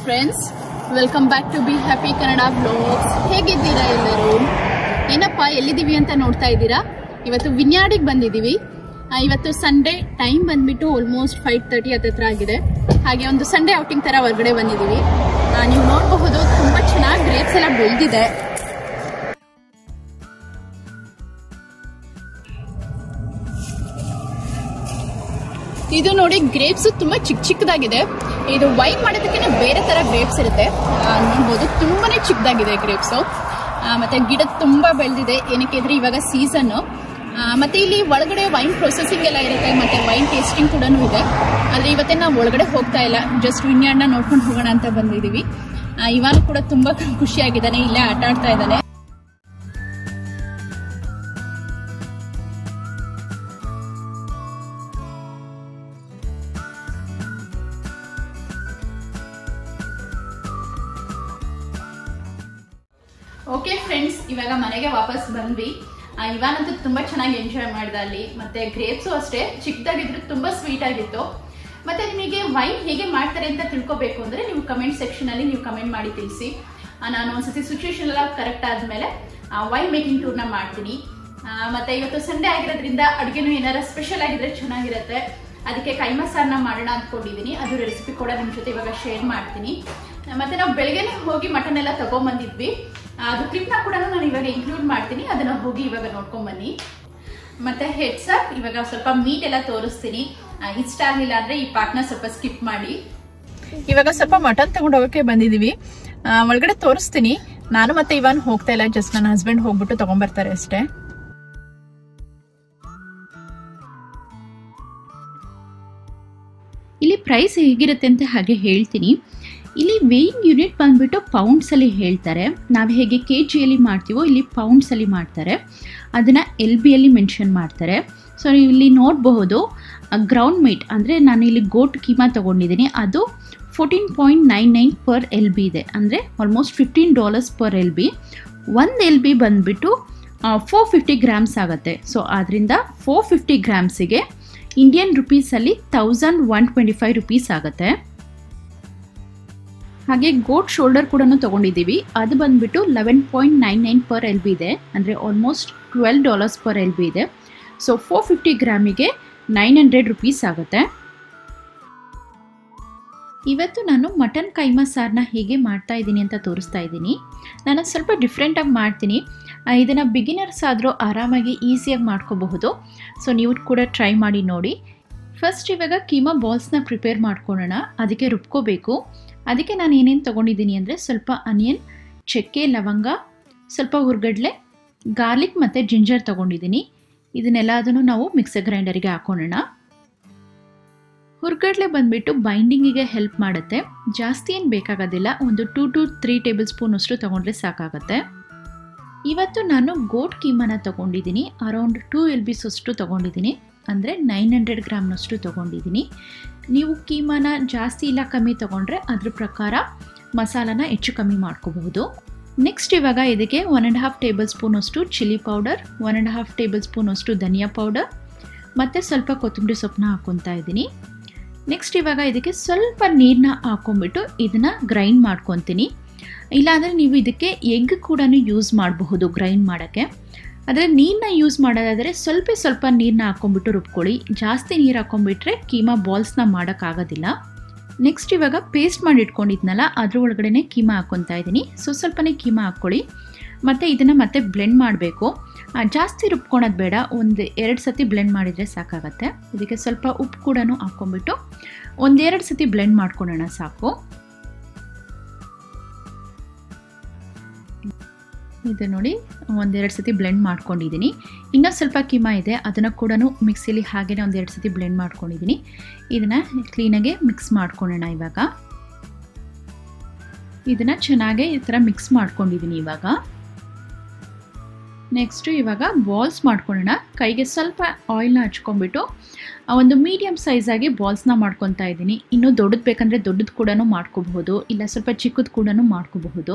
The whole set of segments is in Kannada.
friends welcome back to be happy Kannada vlogs ಹೇಗಿದ್ದೀರಾ ಎಲ್ಲರೂ ಏನಪ್ಪ ಎಲ್ಲಿದ್ದೀವಿ ಅಂತ ನೋಡ್ತಾ ಇದ್ದೀರಾ ಇವತ್ತು ವಿನ್ಯಾಡಿಗೆ ಬಂದಿದ್ದೀವಿ ಆ, ಇವತ್ತು ಸಂಡೇ ಟೈಮ್ ಬಂದ್ಬಿಟ್ಟು ಆಲ್ಮೋಸ್ಟ್ ಫೈವ್ ತರ್ಟಿ ಹತ್ರ ಆಗಿದೆ ಹಾಗೆ ಒಂದು ಸಂಡೇ ಔಟಿಂಗ್ ತರ ಹೊರಗಡೆ ಬಂದಿದ್ದೀವಿ ಆ, ನೀವು ನೋಡಬಹುದು ತುಂಬಾ ಚೆನ್ನಾಗಿ ಗ್ರೇಪ್ಸ್ ಎಲ್ಲ ಬೆಳೆದಿದೆ ಇದು ನೋಡಿ ಗ್ರೇಪ್ಸ್ ತುಂಬಾ ಚಿಕ್ಕ ಚಿಕ್ಕದಾಗಿದೆ ಇದು ವೈನ್ ಮಾಡೋದಕ್ಕೆ ಬೇರೆ ತರ ಗ್ರೇಪ್ಸ್ ಇರುತ್ತೆ ಆ, ನೋಡ್ಬೋದು ತುಂಬಾನೇ ಚಿಕ್ಕದಾಗಿದೆ ಗ್ರೇಪ್ಸ್ ಮತ್ತೆ ಗಿಡ ತುಂಬಾ ಬೆಳೆದಿದೆ ಏನಕ್ಕೆ ಅಂದ್ರೆ ಇವಾಗ ಸೀಸನ್ ಮತ್ತೆ ಇಲ್ಲಿ ಒಳಗಡೆ ವೈನ್ ಪ್ರೊಸೆಸಿಂಗ್ ಎಲ್ಲ ಇರುತ್ತೆ ಮತ್ತೆ ವೈನ್ ಟೇಸ್ಟಿಂಗ್ ಕೂಡ ಇದೆ ಆದ್ರೆ ಇವತ್ತೇ ನಾವು ಒಳಗಡೆ ಹೋಗ್ತಾ ಇಲ್ಲ ಜಸ್ಟ್ ವಿನ್ಯಾಡ್ನ ನೋಡ್ಕೊಂಡು ಹೋಗೋಣ ಅಂತ ಬಂದಿದೀವಿ ಆ, ಇವಾನು ಕೂಡ ತುಂಬಾ ಖುಷಿಯಾಗಿದ್ದಾನೆ ಇಲ್ಲೇ ಆಟ ಆಡ್ತಾ ಇದ್ದಾನೆ ಓಕೆ ಫ್ರೆಂಡ್ಸ್ ಇವಾಗ ಮನೆಗೆ ವಾಪಸ್ ಬಂದ್ವಿ ಆ, ಇವಾನಂತೂ ತುಂಬಾ ಚೆನ್ನಾಗಿ ಎಂಜಾಯ್ ಮಾಡಿದ ಅಲ್ಲಿ ಮತ್ತೆ ಗ್ರೇಪ್ಸು ಅಷ್ಟೇ ಚಿಕ್ಕದಾಗಿದ್ರು ತುಂಬಾ ಸ್ವೀಟ್ ಆಗಿತ್ತು ಮತ್ತೆ ನಿಮಗೆ ವೈನ್ ಹೇಗೆ ಮಾಡ್ತಾರೆ ಅಂತ ತಿಳ್ಕೊಬೇಕು ಅಂದ್ರೆ ನೀವು ಕಮೆಂಟ್ ಸೆಕ್ಷನ್ ಅಲ್ಲಿ ನೀವು ಕಮೆಂಟ್ ಮಾಡಿ ತಿಳಿಸಿ ಆ, ನಾನು ಒಂದ್ಸತಿ ಸಿಚುವೇಶನ್ ಎಲ್ಲ ಕರೆಕ್ಟ್ ಆದ್ಮೇಲೆ ವೈನ್ ಮೇಕಿಂಗ್ ಟೂರ್ನ ಮಾಡ್ತೀನಿ ಆ, ಮತ್ತೆ ಇವತ್ತು ಸಂಡೇ ಆಗಿರೋದ್ರಿಂದ ಅಡುಗೆನೂ ಏನಾರ ಸ್ಪೆಷಲ್ ಆಗಿದ್ರೆ ಚೆನ್ನಾಗಿರುತ್ತೆ ಅದಕ್ಕೆ ಕೈಮಾ ಸಾರನ್ನ ಮಾಡೋಣ ಅಂದ್ಕೊಂಡಿದ್ದೀನಿ ಅದು ರೆಸಿಪಿ ಕೂಡ ನಿಮ್ಮ ಜೊತೆ ಇವಾಗ ಶೇರ್ ಮಾಡ್ತೀನಿ ಮತ್ತೆ ನಾವು ಬೆಳಗ್ಗೆನೆ ಹೋಗಿ ಮಟನ್ ಎಲ್ಲ ತಗೊಂಬಂದಿದ್ವಿ ಅದು ಕ್ಲಿಪ್ನ ಕೂಡ ನಾನು ಇವಾಗ ಇನ್ಕ್ಲೂಡ್ ಮಾಡ್ತೀನಿ ಅದನ್ನ ಹೋಗಿ ಇವಾಗ ನೋಡ್ಕೊಂಡ್ ಬನ್ನಿ ಮತ್ತೆ ಹೆಡ್ಸ್ ಇವಾಗ ಸ್ವಲ್ಪ ಮೀಟ್ ಎಲ್ಲ ತೋರಿಸ್ತೀನಿ ಆ, ಇಷ್ಟ ಆಗ್ಲಿಲ್ಲ ಅಂದ್ರೆ ಈ ಪಾರ್ಟ್ನ ಸ್ವಲ್ಪ ಸ್ಕಿಪ್ ಮಾಡಿ ಇವಾಗ ಸ್ವಲ್ಪ ಮಟನ್ ತಗೊಂಡು ಹೋಗಕ್ಕೆ ಬಂದಿದೀವಿ ಆ, ಒಳಗಡೆ ತೋರಿಸ್ತೀನಿ ನಾನು ಮತ್ತೆ ಇವಾನ್ ಹೋಗ್ತಾ ಇಲ್ಲ ಜಸ್ಟ್ ನನ್ನ ಹಸ್ಬೆಂಡ್ ಹೋಗ್ಬಿಟ್ಟು ತಗೊಂಡ್ಬರ್ತಾರೆ ಅಷ್ಟೇ ಇಲ್ಲಿ ಪ್ರೈಸ್ ಹೇಗಿರುತ್ತೆ ಅಂತ ಹಾಗೆ ಹೇಳ್ತೀನಿ ಇಲ್ಲಿ ವೇಯಿಂಗ್ ಯೂನಿಟ್ ಬಂದ್ಬಿಟ್ಟು ಪೌಂಡ್ಸಲ್ಲಿ ಹೇಳ್ತಾರೆ ನಾವು ಹೇಗೆ ಕೆ ಜಿಯಲ್ಲಿ ಮಾಡ್ತೀವೋ ಇಲ್ಲಿ ಪೌಂಡ್ಸಲ್ಲಿ ಮಾಡ್ತಾರೆ ಅದನ್ನು ಎಲ್ ಬಿಯಲ್ಲಿ ಮೆನ್ಷನ್ ಮಾಡ್ತಾರೆ ಸೊ ನೀವು ಇಲ್ಲಿ ನೋಡಬಹುದು ಗ್ರೌಂಡ್ ಮೀಟ್ ಅಂದರೆ ನಾನು ಇಲ್ಲಿ ಗೋಟ್ ಕೀಮಾ ತೊಗೊಂಡಿದ್ದೀನಿ ಅದು fourteen point nine nine per L B ಇದೆ ಅಂದರೆ almost fifteen dollars per L B ಒಂದು ಎಲ್ ಬಿ ಬಂದುಬಿಟ್ಟು ಫೋರ್ ಫಿಫ್ಟಿ ಗ್ರಾಮ್ಸ್ ಆಗುತ್ತೆ ಸೊ ಆದ್ದರಿಂದ ಫೋರ್ ಫಿಫ್ಟಿ ಗ್ರಾಮ್ಸಿಗೆ ಇಂಡಿಯನ್ ರುಪೀಸಲ್ಲಿ thousand one twenty five rupees ಆಗುತ್ತೆ ಹಾಗೆ ಗೋಟ್ ಶೋಲ್ಡರ್ ಕೂಡ ತೊಗೊಂಡಿದ್ದೀವಿ ಅದು ಬಂದುಬಿಟ್ಟು eleven point nine nine per L B ಇದೆ ಅಂದರೆ almost twelve dollars per L B ಇದೆ ಸೊ ಫೋರ್ ಫಿಫ್ಟಿ ಗ್ರಾಮಿಗೆ ನೈನ್ ಹಂಡ್ರೆಡ್ ರುಪೀಸ್ ಆಗುತ್ತೆ ಇವತ್ತು ನಾನು ಮಟನ್ ಕೈಮಾ ಸಾರನ್ನ ಹೇಗೆ ಮಾಡ್ತಾ ಇದ್ದೀನಿ ಅಂತ ತೋರಿಸ್ತಾ ಇದ್ದೀನಿ ನಾನು ಸ್ವಲ್ಪ ಡಿಫ್ರೆಂಟಾಗಿ ಮಾಡ್ತೀನಿ ಇದನ್ನು ಬಿಗಿನರ್ಸ್ ಆದರೂ ಆರಾಮಾಗಿ ಈಸಿಯಾಗಿ ಮಾಡ್ಕೋಬಹುದು ಸೊ ನೀವು ಕೂಡ ಟ್ರೈ ಮಾಡಿ ನೋಡಿ ಫಸ್ಟ್ ಇವಾಗ ಕೀಮಾ ಬಾಲ್ಸ್ನ ಪ್ರಿಪೇರ್ ಮಾಡ್ಕೊಳ್ಳೋಣ ಅದಕ್ಕೆ ರುಬ್ಕೋಬೇಕು ಅದಕ್ಕೆ ನಾನು ಏನೇನು ತೊಗೊಂಡಿದ್ದೀನಿ ಅಂದರೆ ಸ್ವಲ್ಪ ಅನಿಯನ್ ಚಕ್ಕೆ ಲವಂಗ ಸ್ವಲ್ಪ ಹುರ್ಗಡ್ಲೆ ಗಾರ್ಲಿಕ್ ಮತ್ತು ಜಿಂಜರ್ ತೊಗೊಂಡಿದ್ದೀನಿ ಇದನ್ನೆಲ್ಲದನ್ನು ನಾವು ಮಿಕ್ಸರ್ ಗ್ರೈಂಡರಿಗೆ ಹಾಕೊಳ್ಳೋಣ ಹುರ್ಗಡ್ಲೆ ಬಂದುಬಿಟ್ಟು ಬೈಂಡಿಂಗಿಗೆ ಹೆಲ್ಪ್ ಮಾಡುತ್ತೆ ಜಾಸ್ತಿ ಏನು ಬೇಕಾಗೋದಿಲ್ಲ ಒಂದು two to three tablespoon ಅಷ್ಟು ತೊಗೊಂಡ್ರೆ ಸಾಕಾಗುತ್ತೆ ಇವತ್ತು ನಾನು ಗೋಟ್ ಕೀಮನ ತೊಗೊಂಡಿದ್ದೀನಿ ಅರೌಂಡ್ ಟೂ ಎಲ್ ಬಿಸ್ ಅಷ್ಟು ತೊಗೊಂಡಿದ್ದೀನಿ ಅಂದರೆ ನೈನ್ ಹಂಡ್ರೆಡ್ ಗ್ರಾಮ್ನಷ್ಟು ತೊಗೊಂಡಿದ್ದೀನಿ ನೀವು ಕೀಮಾನ ಜಾಸ್ತಿ ಇಲ್ಲ ಕಮ್ಮಿ ತೊಗೊಂಡ್ರೆ ಅದ್ರ ಪ್ರಕಾರ ಮಸಾಲಾನ ಹೆಚ್ಚು ಕಮ್ಮಿ ಮಾಡ್ಕೋಬಹುದು ನೆಕ್ಸ್ಟ್ ಇವಾಗ ಇದಕ್ಕೆ ಒನ್ ಆ್ಯಂಡ್ ಹಾಫ್ ಟೇಬಲ್ ಸ್ಪೂನಷ್ಟು chilli powder one and half ಟೇಬಲ್ ಸ್ಪೂನಷ್ಟು ಧನಿಯಾ ಪೌಡರ್ ಮತ್ತು ಸ್ವಲ್ಪ ಕೊತ್ತಂಬರಿ ಸೊಪ್ಪನ್ನ ಹಾಕ್ಕೊತಾ ಇದ್ದೀನಿ ನೆಕ್ಸ್ಟ್ ಇವಾಗ ಇದಕ್ಕೆ ಸ್ವಲ್ಪ ನೀರನ್ನ ಹಾಕ್ಕೊಂಬಿಟ್ಟು ಇದನ್ನು ಗ್ರೈಂಡ್ ಮಾಡ್ಕೊತೀನಿ ಇಲ್ಲಾಂದರೆ ನೀವು ಇದಕ್ಕೆ ಎಗ್ ಕೂಡ ಯೂಸ್ ಮಾಡಬಹುದು ಗ್ರೈಂಡ್ ಮಾಡೋಕ್ಕೆ ಆದರೆ ನೀರನ್ನ ಯೂಸ್ ಮಾಡೋದಾದರೆ ಸ್ವಲ್ಪ ಸ್ವಲ್ಪ ನೀರನ್ನ ಹಾಕ್ಕೊಂಬಿಟ್ಟು ರುಬ್ಕೊಳ್ಳಿ ಜಾಸ್ತಿ ನೀರು ಹಾಕ್ಕೊಂಬಿಟ್ರೆ ಕೀಮಾ ಬಾಲ್ಸ್ನ ಮಾಡೋಕ್ಕಾಗೋದಿಲ್ಲ ನೆಕ್ಸ್ಟ್ ಇವಾಗ ಪೇಸ್ಟ್ ಮಾಡಿ ಇಟ್ಕೊಂಡಿದ್ನಲ್ಲ ಅದ್ರ ಒಳಗಡೆ ಕೀಮಾ ಹಾಕ್ಕೊತಾ ಇದ್ದೀನಿ ಸೊ ಸ್ವಲ್ಪನೇ ಕೀಮಾ ಹಾಕ್ಕೊಳ್ಳಿ ಮತ್ತು ಇದನ್ನು ಮತ್ತೆ ಬ್ಲೆಂಡ್ ಮಾಡಬೇಕು ಜಾಸ್ತಿ ರುಬ್ಕೊಳೋದು ಬೇಡ ಒಂದು ಎರಡು ಸತಿ ಬ್ಲೆಂಡ್ ಮಾಡಿದರೆ ಸಾಕಾಗತ್ತೆ ಇದಕ್ಕೆ ಸ್ವಲ್ಪ ಉಪ್ಪು ಕೂಡ ಹಾಕ್ಕೊಂಬಿಟ್ಟು ಒಂದೆರಡು ಸತಿ ಬ್ಲೆಂಡ್ ಮಾಡ್ಕೊಳ್ಳೋಣ ಸಾಕು ಇದು ನೋಡಿ ಒಂದೆರಡು ಸತಿ ಬ್ಲೆಂಡ್ ಮಾಡ್ಕೊಂಡಿದ್ದೀನಿ ಇನ್ನೂ ಸ್ವಲ್ಪ ಕೀಮಾ ಇದೆ ಅದನ್ನು ಕೂಡ ಮಿಕ್ಸಿಲಿ ಹಾಗೆಯೇ ಒಂದೆರಡು ಸತಿ ಬ್ಲೆಂಡ್ ಮಾಡ್ಕೊಂಡಿದ್ದೀನಿ ಇದನ್ನು ಕ್ಲೀನಾಗೆ ಮಿಕ್ಸ್ ಮಾಡ್ಕೊಳ್ಳೋಣ ಇವಾಗ ಇದನ್ನು ಚೆನ್ನಾಗಿ ಈ ಥರ ಮಿಕ್ಸ್ ಮಾಡ್ಕೊಂಡಿದ್ದೀನಿ ಇವಾಗ ನೆಕ್ಸ್ಟು ಇವಾಗ ಬಾಲ್ಸ್ ಮಾಡ್ಕೊಳ್ಳೋಣ ಕೈಗೆ ಸ್ವಲ್ಪ ಆಯಿಲ್ನ ಹಚ್ಕೊಂಡ್ಬಿಟ್ಟು ಒಂದು ಮೀಡಿಯಮ್ ಸೈಜಾಗಿ ಬಾಲ್ಸ್ನ ಮಾಡ್ಕೊತಾ ಇದ್ದೀನಿ ಇನ್ನೂ ದೊಡ್ಡದು ಬೇಕಂದರೆ ದೊಡ್ಡದು ಕೂಡ ಮಾಡ್ಕೋಬಹುದು ಇಲ್ಲ ಸ್ವಲ್ಪ ಚಿಕ್ಕದು ಕೂಡ ಮಾಡ್ಕೋಬಹುದು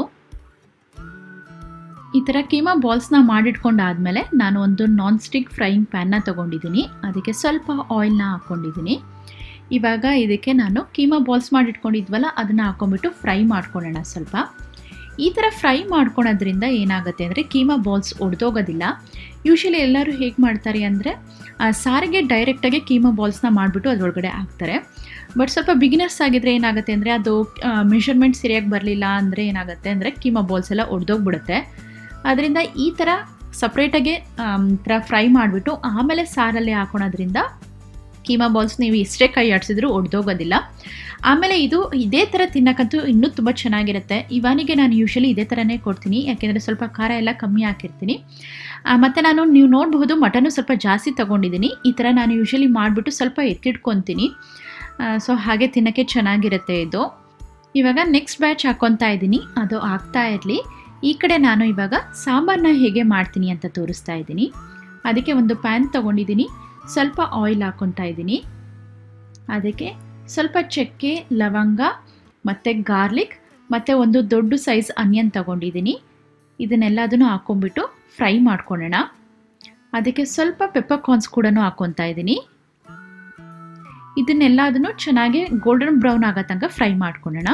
ಈ ಥರ ಕೀಮಾ ಬಾಲ್ಸ್ನ ಮಾಡಿಟ್ಕೊಂಡಾದಮೇಲೆ ನಾನು ಒಂದು ನಾನ್ ಸ್ಟಿಕ್ ಫ್ರೈಯಿಂಗ್ ಪ್ಯಾನ್ನ ತೊಗೊಂಡಿದ್ದೀನಿ ಅದಕ್ಕೆ ಸ್ವಲ್ಪ ಆಯಿಲ್ನ ಹಾಕ್ಕೊಂಡಿದ್ದೀನಿ ಇವಾಗ ಇದಕ್ಕೆ ನಾನು ಕೀಮಾ ಬಾಲ್ಸ್ ಮಾಡಿಟ್ಕೊಂಡಿದ್ವಲ್ಲ ಅದನ್ನು ಹಾಕೊಂಡ್ಬಿಟ್ಟು ಫ್ರೈ ಮಾಡ್ಕೊಳ್ಳೋಣ ಸ್ವಲ್ಪ ಈ ಥರ ಫ್ರೈ ಮಾಡ್ಕೊಳೋದ್ರಿಂದ ಏನಾಗುತ್ತೆ ಅಂದರೆ ಕೀಮಾ ಬಾಲ್ಸ್ ಒಡೆದೋಗೋದಿಲ್ಲ ಯೂಶಲಿ ಎಲ್ಲರೂ ಹೇಗೆ ಮಾಡ್ತಾರೆ ಅಂದರೆ ಸಾರಿಗೆ ಡೈರೆಕ್ಟಾಗಿ ಕೀಮಾ ಬಾಲ್ಸ್ನ ಮಾಡಿಬಿಟ್ಟು ಅದರೊಳಗಡೆ ಹಾಕ್ತಾರೆ ಬಟ್ ಸ್ವಲ್ಪ ಬಿಗಿನರ್ಸ್ ಆಗಿದ್ರೆ ಏನಾಗುತ್ತೆ ಅಂದರೆ ಅದು ಮೆಷರ್ಮೆಂಟ್ ಸರಿಯಾಗಿ ಬರಲಿಲ್ಲ ಅಂದರೆ ಏನಾಗುತ್ತೆ ಅಂದರೆ ಕೀಮಾ ಬಾಲ್ಸ್ ಎಲ್ಲ ಒಡೆದೋಗ್ಬಿಡುತ್ತೆ ಅದರಿಂದ ಈ ಥರ ಸಪ್ರೇಟಾಗಿ ಥರ ಫ್ರೈ ಮಾಡಿಬಿಟ್ಟು ಆಮೇಲೆ ಸಾರಲ್ಲಿ ಹಾಕೊಳೋದ್ರಿಂದ ಕೀಮಾ ಬಾಲ್ಸ್ ನೀವು ಎಷ್ಟೇ ಕೈ ಆಡಿಸಿದ್ರೂ ಒಡೆದೋಗೋದಿಲ್ಲ ಆಮೇಲೆ ಇದು ಇದೇ ಥರ ತಿನ್ನಕ್ಕಂತೂ ಇನ್ನೂ ತುಂಬ ಚೆನ್ನಾಗಿರುತ್ತೆ ಇವನಿಗೆ ನಾನು ಯೂಶಲಿ ಇದೇ ಥರನೇ ಕೊಡ್ತೀನಿ ಯಾಕೆಂದರೆ ಸ್ವಲ್ಪ ಖಾರ ಎಲ್ಲ ಕಮ್ಮಿ ಹಾಕಿರ್ತೀನಿ ಮತ್ತು ನಾನು ನೀವು ನೋಡಬಹುದು ಮಟನು ಸ್ವಲ್ಪ ಜಾಸ್ತಿ ತೊಗೊಂಡಿದ್ದೀನಿ ಈ ಥರ ನಾನು ಯೂಶಲಿ ಮಾಡಿಬಿಟ್ಟು ಸ್ವಲ್ಪ ಎತ್ತಿಟ್ಕೊತೀನಿ ಸೊ ಹಾಗೆ ತಿನ್ನೋಕ್ಕೆ ಚೆನ್ನಾಗಿರುತ್ತೆ ಇದು ಇವಾಗ ನೆಕ್ಸ್ಟ್ ಬ್ಯಾಚ್ ಹಾಕ್ಕೊತಾ ಇದ್ದೀನಿ ಅದು ಆಗ್ತಾ ಇರಲಿ ಈ ಕಡೆ ನಾನು ಇವಾಗ ಸಾಂಬಾರನ್ನ ಹೇಗೆ ಮಾಡ್ತೀನಿ ಅಂತ ತೋರಿಸ್ತಾ ಇದ್ದೀನಿ ಅದಕ್ಕೆ ಒಂದು ಪ್ಯಾನ್ ತೊಗೊಂಡಿದ್ದೀನಿ ಸ್ವಲ್ಪ ಆಯಿಲ್ ಹಾಕ್ಕೊತಾ ಇದ್ದೀನಿ ಅದಕ್ಕೆ ಸ್ವಲ್ಪ ಚಕ್ಕೆ ಲವಂಗ ಮತ್ತು ಗಾರ್ಲಿಕ್ ಮತ್ತು ಒಂದು ದೊಡ್ಡ ಸೈಜ್ ಅನಿಯನ್ ತೊಗೊಂಡಿದ್ದೀನಿ ಇದನ್ನೆಲ್ಲದನ್ನು ಹಾಕ್ಕೊಂಬಿಟ್ಟು ಫ್ರೈ ಮಾಡ್ಕೊಳ್ಳೋಣ ಅದಕ್ಕೆ ಸ್ವಲ್ಪ ಪೆಪ್ಪರ್ ಕಾರ್ನ್ಸ್ ಕೂಡ ಹಾಕ್ಕೊತಾ ಇದ್ದೀನಿ ಇದನ್ನೆಲ್ಲದನ್ನು ಚೆನ್ನಾಗಿ ಗೋಲ್ಡನ್ ಬ್ರೌನ್ ಆಗೋ ತನಕ ಫ್ರೈ ಮಾಡ್ಕೊಳ್ಳೋಣ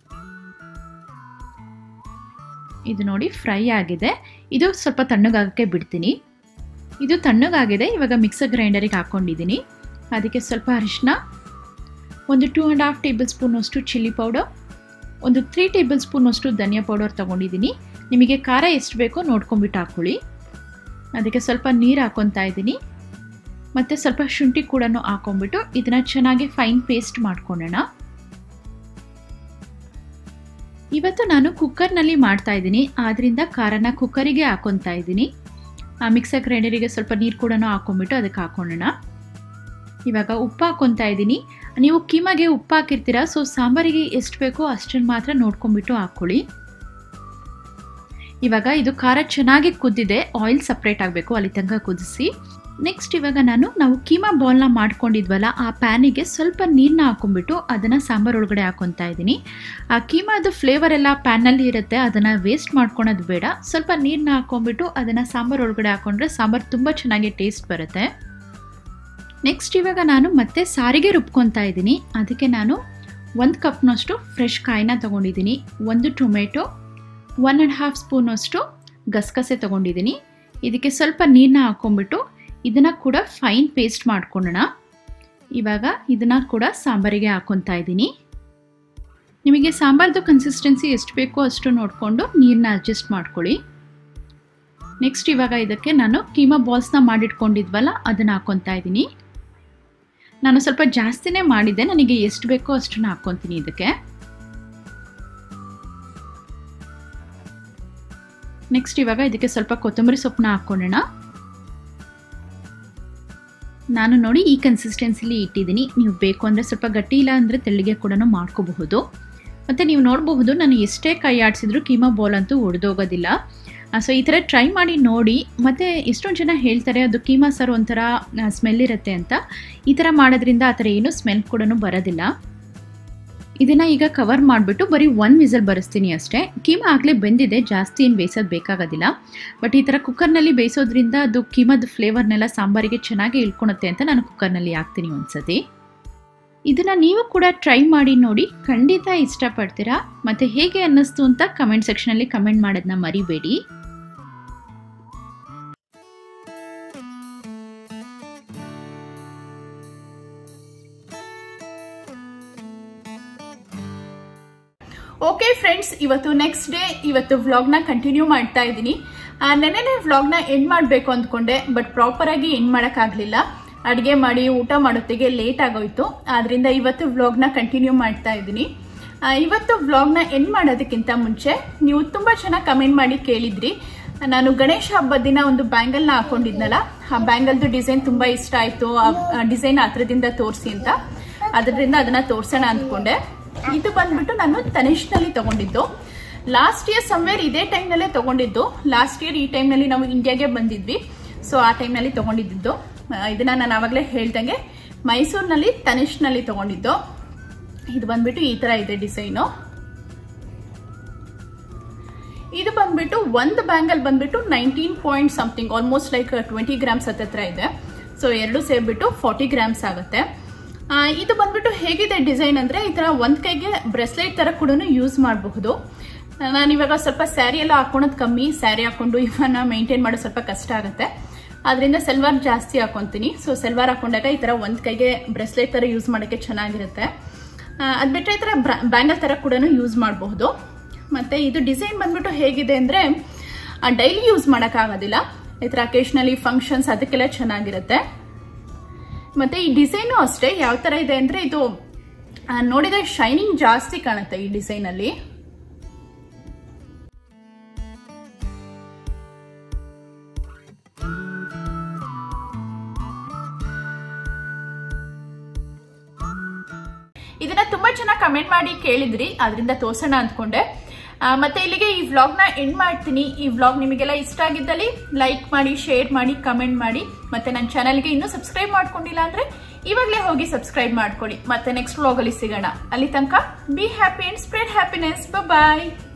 ಇದು ನೋಡಿ ಫ್ರೈ ಆಗಿದೆ ಇದು ಸ್ವಲ್ಪ ತಣ್ಣಗಾಗಕ್ಕೆ ಬಿಡ್ತೀನಿ ಇದು ತಣ್ಣಗಾಗಿದೆ ಇವಾಗ ಮಿಕ್ಸರ್ ಗ್ರೈಂಡರಿಗೆ ಹಾಕ್ಕೊಂಡಿದ್ದೀನಿ ಅದಕ್ಕೆ ಸ್ವಲ್ಪ ಅರಿಶಿನ ಒಂದು ಟೂ ಆ್ಯಂಡ್ ಹಾಫ್ ಟೇಬಲ್ ಸ್ಪೂನಷ್ಟು ಚಿಲ್ಲಿ ಪೌಡರ್ ಒಂದು ತ್ರೀ ಟೇಬಲ್ ಸ್ಪೂನಷ್ಟು ಧನಿಯಾ ಪೌಡರ್ ತೊಗೊಂಡಿದ್ದೀನಿ ನಿಮಗೆ ಖಾರ ಎಷ್ಟು ಬೇಕೋ ನೋಡ್ಕೊಂಬಿಟ್ಟು ಹಾಕ್ಕೊಳ್ಳಿ ಅದಕ್ಕೆ ಸ್ವಲ್ಪ ನೀರು ಹಾಕ್ಕೊತಾ ಇದ್ದೀನಿ ಮತ್ತು ಸ್ವಲ್ಪ ಶುಂಠಿ ಕೂಡ ಹಾಕ್ಕೊಂಬಿಟ್ಟು ಇದನ್ನು ಚೆನ್ನಾಗಿ ಫೈನ್ ಪೇಸ್ಟ್ ಮಾಡ್ಕೊಳ್ಳೋಣ ಇವತ್ತು ನಾನು ಕುಕ್ಕರ್ನಲ್ಲಿ ಮಾಡ್ತಾ ಇದ್ದೀನಿ ಆದ್ದರಿಂದ ಖಾರನ ಕುಕ್ಕರಿಗೆ ಹಾಕ್ಕೊತಾ ಇದ್ದೀನಿ ಆ ಮಿಕ್ಸರ್ ಗ್ರೈಂಡರಿಗೆ ಸ್ವಲ್ಪ ನೀರು ಕೂಡ ಹಾಕ್ಕೊಂಬಿಟ್ಟು ಅದಕ್ಕೆ ಹಾಕೊಳ್ಳೋಣ ಇವಾಗ ಉಪ್ಪು ಹಾಕ್ಕೊತಾ ಇದ್ದೀನಿ ನೀವು ಕೀಮಾಗೆ ಉಪ್ಪು ಹಾಕಿರ್ತೀರಾ ಸೊ ಸಾಂಬಾರಿಗೆ ಎಷ್ಟು ಬೇಕೋ ಅಷ್ಟನ್ನು ಮಾತ್ರ ನೋಡ್ಕೊಂಬಿಟ್ಟು ಹಾಕ್ಕೊಳ್ಳಿ ಇವಾಗ ಇದು ಖಾರ ಚೆನ್ನಾಗಿ ಕುದ್ದಿದೆ ಆಯಿಲ್ ಸಪ್ರೇಟ್ ಆಗಬೇಕು ಅಲ್ಲಿ ತನಕ ಕುದಿಸಿ ನೆಕ್ಸ್ಟ್ ಇವಾಗ ನಾನು ನಾವು ಕೀಮಾ ಬಾಲ್ನ ಮಾಡ್ಕೊಂಡಿದ್ವಲ್ಲ ಆ ಪ್ಯಾನಿಗೆ ಸ್ವಲ್ಪ ನೀರನ್ನ ಹಾಕೊಂಡ್ಬಿಟ್ಟು ಅದನ್ನು ಸಾಂಬಾರು ಒಳಗಡೆ ಹಾಕೊತಾ ಇದ್ದೀನಿ ಆ ಕೀಮಾದ ಫ್ಲೇವರ್ ಎಲ್ಲ ಪ್ಯಾನಲ್ಲಿ ಇರುತ್ತೆ ಅದನ್ನು ವೇಸ್ಟ್ ಮಾಡ್ಕೊಳೋದು ಬೇಡ ಸ್ವಲ್ಪ ನೀರನ್ನ ಹಾಕೊಂಡ್ಬಿಟ್ಟು ಅದನ್ನು ಸಾಂಬಾರು ಒಳಗಡೆ ಹಾಕೊಂಡ್ರೆ ಸಾಂಬಾರು ತುಂಬ ಚೆನ್ನಾಗಿ ಟೇಸ್ಟ್ ಬರುತ್ತೆ ನೆಕ್ಸ್ಟ್ ಇವಾಗ ನಾನು ಮತ್ತೆ ಸಾರಿಗೆ ರುಬ್ಕೊತಾ ಇದ್ದೀನಿ ಅದಕ್ಕೆ ನಾನು ಒಂದು ಕಪ್ನಷ್ಟು ಫ್ರೆಶ್ ಕಾಯಿನ ತೊಗೊಂಡಿದ್ದೀನಿ ಒಂದು ಟೊಮೆಟೊ ಒನ್ ಆ್ಯಂಡ್ ಹಾಫ್ ಸ್ಪೂನಷ್ಟು ಗಸಗಸೆ ತೊಗೊಂಡಿದ್ದೀನಿ ಇದಕ್ಕೆ ಸ್ವಲ್ಪ ನೀರನ್ನ ಹಾಕ್ಕೊಂಬಿಟ್ಟು ಇದನ್ನು ಕೂಡ ಫೈನ್ ಪೇಸ್ಟ್ ಮಾಡ್ಕೊಳ್ಳೋಣ ಇವಾಗ ಇದನ್ನು ಕೂಡ ಸಾಂಬಾರಿಗೆ ಹಾಕ್ಕೊತಾ ಇದ್ದೀನಿ ನಿಮಗೆ ಸಾಂಬಾರ್ದು ಕನ್ಸಿಸ್ಟೆನ್ಸಿ ಎಷ್ಟು ಬೇಕೋ ಅಷ್ಟು ನೋಡಿಕೊಂಡು ನೀರನ್ನ ಅಡ್ಜಸ್ಟ್ ಮಾಡ್ಕೊಳ್ಳಿ ನೆಕ್ಸ್ಟ್ ಇವಾಗ ಇದಕ್ಕೆ ನಾನು ಕೀಮಾ ಬಾಲ್ಸ್ನ ಮಾಡಿಟ್ಕೊಂಡಿದ್ವಲ್ಲ ಅದನ್ನು ಹಾಕ್ಕೊತಾ ಇದ್ದೀನಿ ನಾನು ಸ್ವಲ್ಪ ಜಾಸ್ತಿನೇ ಮಾಡಿದ್ದೆ ನನಗೆ ಎಷ್ಟು ಬೇಕೋ ಅಷ್ಟನ್ನು ಹಾಕ್ಕೊತೀನಿ ಇದಕ್ಕೆ ನೆಕ್ಸ್ಟ್ ಇವಾಗ ಇದಕ್ಕೆ ಸ್ವಲ್ಪ ಕೊತ್ತಂಬರಿ ಸೊಪ್ಪನ್ನ ಹಾಕ್ಕೊಳ್ಳೋಣ ನಾನು ನೋಡಿ ಈ ಕನ್ಸಿಸ್ಟೆನ್ಸಿಲಿ ಇಟ್ಟಿದ್ದೀನಿ ನೀವು ಬೇಕು ಅಂದರೆ ಸ್ವಲ್ಪ ಗಟ್ಟಿ ಇಲ್ಲ ಅಂದರೆ ತೆಳ್ಳಿಗೆ ಕೂಡ ಮಾಡ್ಕೋಬಹುದು ಮತ್ತು ನೀವು ನೋಡಬಹುದು ನಾನು ಎಷ್ಟೇ ಕೈ ಆಡಿಸಿದ್ರು ಕೀಮಾ ಬಾಲ್ ಅಂತೂ ಒಡೆದೋಗೋದಿಲ್ಲ ಸೊ ಈ ಥರ ಟ್ರೈ ಮಾಡಿ ನೋಡಿ ಮತ್ತು ಎಷ್ಟೊಂದು ಜನ ಹೇಳ್ತಾರೆ ಅದು ಕೀಮಾ ಸರ್ ಒಂಥರ ಸ್ಮೆಲ್ ಇರುತ್ತೆ ಅಂತ ಈ ಥರ ಮಾಡೋದ್ರಿಂದ ಆ ಥರ ಏನೂ ಸ್ಮೆಲ್ ಕೂಡ ಬರೋದಿಲ್ಲ ಇದನ್ನು ಈಗ ಕವರ್ ಮಾಡಿಬಿಟ್ಟು ಬರೀ ಒನ್ ವಿಸಲ್ ಬರೆಸ್ತೀನಿ ಅಷ್ಟೇ ಕೀಮಾ ಆಗಲೇ ಬೆಂದಿದೆ ಜಾಸ್ತಿ ಏನು ಬೇಯಿಸೋದು ಬೇಕಾಗೋದಿಲ್ಲ ಬಟ್ ಈ ಥರ ಕುಕ್ಕರ್ನಲ್ಲಿ ಬೇಯಿಸೋದ್ರಿಂದ ಅದು ಕೀಮದ ಫ್ಲೇವರ್ನೆಲ್ಲ ಸಾಂಬಾರಿಗೆ ಚೆನ್ನಾಗಿ ಇಳ್ಕೊಳುತ್ತೆ ಅಂತ ನಾನು ಕುಕ್ಕರ್ನಲ್ಲಿ ಹಾಕ್ತೀನಿ ಒಂದ್ಸತಿ ಇದನ್ನು ನೀವು ಕೂಡ ಟ್ರೈ ಮಾಡಿ ನೋಡಿ ಖಂಡಿತ ಇಷ್ಟಪಡ್ತೀರಾ ಮತ್ತು ಹೇಗೆ ಅನ್ನಿಸ್ತು ಅಂತ ಕಮೆಂಟ್ ಸೆಕ್ಷನಲ್ಲಿ ಕಮೆಂಟ್ ಮಾಡೋದನ್ನ ಮರಿಬೇಡಿ ಓಕೆ ಫ್ರೆಂಡ್ಸ್ ಇವತ್ತು ನೆಕ್ಸ್ಟ್ ಡೇ ಇವತ್ತು ವ್ಲಾಗ್ನ ಕಂಟಿನ್ಯೂ ಮಾಡ್ತಾ ಇದ್ದೀನಿ ನೆನ್ನೆನೆ ವ್ಲಾಗ್ನ ಎಂಡ್ ಮಾಡಬೇಕು ಅಂದ್ಕೊಂಡೆ ಬಟ್ ಪ್ರಾಪರ್ ಆಗಿ ಎಂಡ್ ಮಾಡೋಕ್ಕಾಗಲಿಲ್ಲ ಅಡುಗೆ ಮಾಡಿ ಊಟ ಮಾಡೋತ್ತಿಗೆ ಲೇಟ್ ಆಗೋಯ್ತು ಆದ್ರಿಂದ ಇವತ್ತು ವ್ಲಾಗ್ನ ಕಂಟಿನ್ಯೂ ಮಾಡ್ತಾ ಇದ್ದೀನಿ ಇವತ್ತು ವ್ಲಾಗ್ನ ಎಂಡ್ ಮಾಡೋದಕ್ಕಿಂತ ಮುಂಚೆ ನೀವು ತುಂಬ ಚೆನ್ನಾಗಿ ಕಮೆಂಟ್ ಮಾಡಿ ಕೇಳಿದ್ರಿ ನಾನು ಗಣೇಶ ಹಬ್ಬದ ದಿನ ಒಂದು ಬ್ಯಾಂಗಲ್ನ ಹಾಕೊಂಡಿದ್ನಲ್ಲ ಆ ಬ್ಯಾಂಗಲ್ದು ಡಿಸೈನ್ ತುಂಬ ಇಷ್ಟ ಆಯಿತು ಆ ಡಿಸೈನ್ ಹತ್ರದಿಂದ ತೋರಿಸಿ ಅಂತ ಅದರಿಂದ ಅದನ್ನ ತೋರ್ಸೋಣ ಅಂದ್ಕೊಂಡೆ ಇದು ಬಂದ್ಬಿಟ್ಟು ನಾನು ತನಿಷ್ನಲ್ಲಿ ತಗೊಂಡಿದ್ದು ಲಾಸ್ಟ್ ಇಯರ್ ಸಮ್ವೇರ್ ಇದೇ ಟೈಮ್ನಲ್ಲೇ ತಗೊಂಡಿದ್ದು ಲಾಸ್ಟ್ ಇಯರ್ ಈ ಟೈಮ್ನಲ್ಲಿ ನಾವು ಇಂಡಿಯಾಗೆ ಬಂದಿದ್ವಿ ಸೊ ಆ ಟೈಮ್ನಲ್ಲಿ ತಗೊಂಡಿದ್ದು ಇದನ್ನ ನಾನು ಆವಾಗಲೇ ಹೇಳ್ದಂಗೆ ಮೈಸೂರಿನಲ್ಲಿ ತನಿಷ್ನಲ್ಲಿ ತಗೊಂಡಿದ್ದು ಇದು ಬಂದ್ಬಿಟ್ಟು ಈ ತರ ಇದೆ ಡಿಸೈನು ಇದು ಬಂದ್ಬಿಟ್ಟು ಒಂದು ಬ್ಯಾಂಗಲ್ ಬಂದ್ಬಿಟ್ಟು nineteen point something almost like twenty grams ಹತ್ತತ್ರ ಇದೆ ಸೊ ಎರಡು ಸೇರ್ಬಿಟ್ಟು ಫಾರ್ಟಿ ಗ್ರಾಮ್ಸ್ ಆಗುತ್ತೆ ಆ, ಇದು ಬಂದ್ಬಿಟ್ಟು ಹೇಗಿದೆ ಡಿಸೈನ್ ಅಂದರೆ ಈ ಥರ ಒಂದು ಕೈಗೆ ಬ್ರೆಸ್ಲೆಟ್ ಥರ ಕೂಡ ಯೂಸ್ ಮಾಡಬಹುದು ನಾನು ಇವಾಗ ಸ್ವಲ್ಪ ಸ್ಯಾರಿ ಎಲ್ಲ ಹಾಕೊಳೋದು ಕಮ್ಮಿ ಸ್ಯಾರಿ ಹಾಕೊಂಡು ಇವನ್ನ ಮೇಂಟೈನ್ ಮಾಡೋದು ಸ್ವಲ್ಪ ಕಷ್ಟ ಆಗುತ್ತೆ ಅದರಿಂದ ಸೆಲ್ವಾರ್ ಜಾಸ್ತಿ ಹಾಕೊತೀನಿ ಸೊ ಸೆಲ್ವಾರ್ ಹಾಕೊಂಡಾಗ ಈ ಥರ ಒಂದು ಕೈಗೆ ಬ್ರೆಸ್ಲೆಟ್ ಥರ ಯೂಸ್ ಮಾಡೋಕ್ಕೆ ಚೆನ್ನಾಗಿರುತ್ತೆ ಅದು ಬಿಟ್ಟರೆ ಈ ಥರ ಬ್ಯಾಂಗಲ್ ಥರ ಕೂಡ ಯೂಸ್ ಮಾಡಬಹುದು ಮತ್ತು ಇದು ಡಿಸೈನ್ ಬಂದ್ಬಿಟ್ಟು ಹೇಗಿದೆ ಅಂದರೆ ಡೈಲಿ ಯೂಸ್ ಮಾಡೋಕ್ಕಾಗೋದಿಲ್ಲ ಈ ಥರ ಅಕೇಶ್ನಲಿ ಫಂಕ್ಷನ್ಸ್ ಅದಕ್ಕೆಲ್ಲ ಚೆನ್ನಾಗಿರುತ್ತೆ ಮತ್ತೆ ಈ ಡಿಸೈನು ಅಷ್ಟೇ ಯಾವ ತರ ಇದೆ ಅಂದ್ರೆ ಇದು ಆ, ನೋಡಿದ್ರೆ ಶೈನಿಂಗ್ ಜಾಸ್ತಿ ಕಾಣುತ್ತೆ ಈ ಡಿಸೈನ್ ಅಲ್ಲಿ ಇದನ್ನ ತುಂಬಾ ಚೆನ್ನಾಗಿ ಕಮೆಂಟ್ ಮಾಡಿ ಕೇಳಿದ್ರಿ ಅದರಿಂದ ತೋರ್ಸೋಣ ಅಂದ್ಕೊಂಡೆ ಆ, ಮತ್ತೆ ಇಲ್ಲಿಗೆ ಈ ವ್ಲಾಗ್ನ ಎಂಡ್ ಮಾಡ್ತೀನಿ ಈ ವ್ಲಾಗ್ ನಿಮಗೆಲ್ಲ ಇಷ್ಟ ಆಗಿದ್ದಲ್ಲಿ ಲೈಕ್ ಮಾಡಿ ಶೇರ್ ಮಾಡಿ ಕಮೆಂಟ್ ಮಾಡಿ ಮತ್ತೆ ನನ್ನ ಚಾನಲ್ಗೆ ಇನ್ನೂ ಸಬ್ಸ್ಕ್ರೈಬ್ ಮಾಡ್ಕೊಂಡಿಲ್ಲ ಅಂದ್ರೆ ಇವಾಗಲೇ ಹೋಗಿ ಸಬ್ಸ್ಕ್ರೈಬ್ ಮಾಡ್ಕೊಳ್ಳಿ ಮತ್ತೆ ನೆಕ್ಸ್ಟ್ ವ್ಲಾಗಲ್ಲಿ ಸಿಗೋಣ ಅಲ್ಲಿ ತನಕ be happy and spread happiness bye